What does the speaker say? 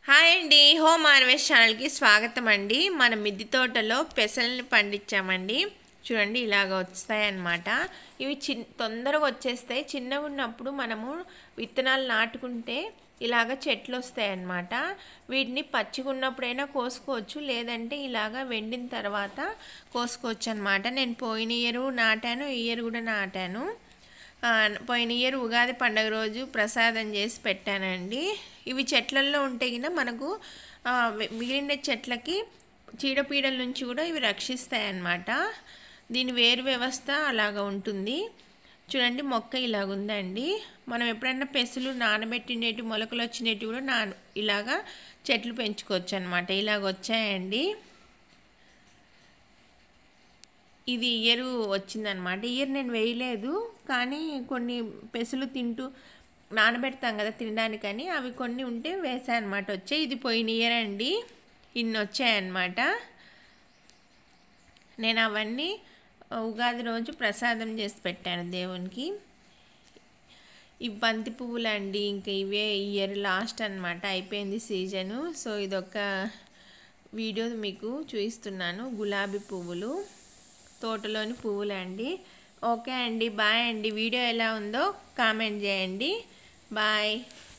hi అండి home harvest ఛానల్కి స్వాగతం అండి మన మిద్ది తోటలో పెసల్ని పండించామండి చూడండి ఇలాగ వస్తాయన్నమాట ఇవి చిన్ తొందరగా వచ్చేస్తాయి చిన్నగా ఉన్నప్పుడు మనము విత్తనాలు నాటుకుంటే ఇలాగ చెట్లు వస్తాయన్నమాట వీటిని పచ్చిగా ఉన్నప్పుడైనా కోసుకోవచ్చు లేదంటే ఇలాగ వెండిన తర్వాత కోసుకోవచ్చు అనమాట నేను పోయిన ఇయర్ నాటాను ఈ ఇయర్ కూడా నాటాను ఆ, పోయిన ఇయర్ ఉగాది పండగ రోజు ప్రసాదం చేసి పెట్టానండి ఇవి చెట్లల్లో ఉంటే గిన మనకు ఆ, వి- మిగిలిన చెట్లకి చీడపీడల నుంచి కూడా ఇవి రక్షిస్తాయి అన్నమాట దీని వేరు వ్యవస్థ అలాగ ఉంటుంది చూడండి మొక్క ఇలాగ ఉందండి మనం ఎప్పుడైనా పెసులు నానబెట్టినట్టు మొలకలు వచ్చినట్టు కూడా నా ఇలాగా చెట్లు పెంచుకోవచ్చు అనమాట ఇలాగ వచ్చాయండి ఇది ఇయర్ వచ్చిందనమాట ఇయర్ నేను వేయలేదు కానీ కొన్ని పెసులు తింటూ నానబెడతాం కదా తినడానికని అవి కొన్ని ఉంటే వేసాయన్నమాట వచ్చాయి ఇది పోయిన ఇయర్ అండి ఇన్ని వచ్చాయన్నమాట నేను అవన్నీ ఉగాది రోజు ప్రసాదం చేసి పెట్టాను దేవునికి ఈ బంతి పువ్వులు అండి ఇంకా ఇవే ఇయర్ లాస్ట్ అనమాట అయిపోయింది సీజను సో ఇదొక వీడియో మీకు చూపిస్తున్నాను గులాబీ పువ్వులు తోటలోని పువ్వులు అండి ఓకే అండి బాయ్ అండి వీడియో ఎలా ఉందో కామెంట్ చేయండి బాయ్